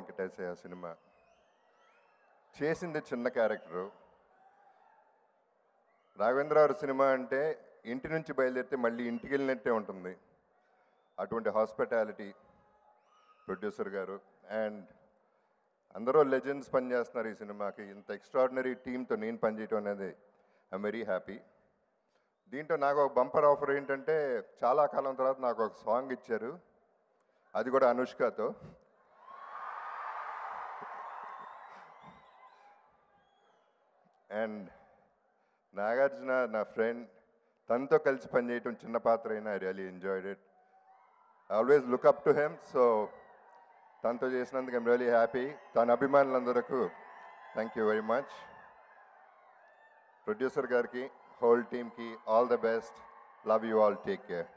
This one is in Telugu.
వెంకటేశయ్య సినిమా చేసింది చిన్న క్యారెక్టరు రాఘవేంద్రరావు సినిమా అంటే ఇంటి నుంచి బయలుదేరితే మళ్ళీ ఇంటికి వెళ్ళినట్టే ఉంటుంది అటువంటి హాస్పిటాలిటీ ప్రొడ్యూసర్ గారు అండ్ అందరూ లెజెండ్స్ పనిచేస్తున్నారు ఈ సినిమాకి ఇంత ఎక్స్ట్రాడినరీ టీంతో నేను పనిచేయటం అనేది ఐఎమ్ వెరీ హ్యాపీ దీంట్లో నాకు ఒక బంపర్ ఆఫర్ ఏంటంటే చాలా కాలం తర్వాత నాకు ఒక సాంగ్ ఇచ్చారు అది కూడా అనుష్కతో అండ్ నాగార్జున నా ఫ్రెండ్ తనతో కలిసి పనిచేయటం చిన్న పాత్ర అయినా I really enjoyed it always look up to him so తనతో చేసినందుకు ఐమ్ రియలీ హ్యాపీ తన అభిమానులందరకు thank you very much producer గారికి హోల్ టీమ్కి all the best love you all take care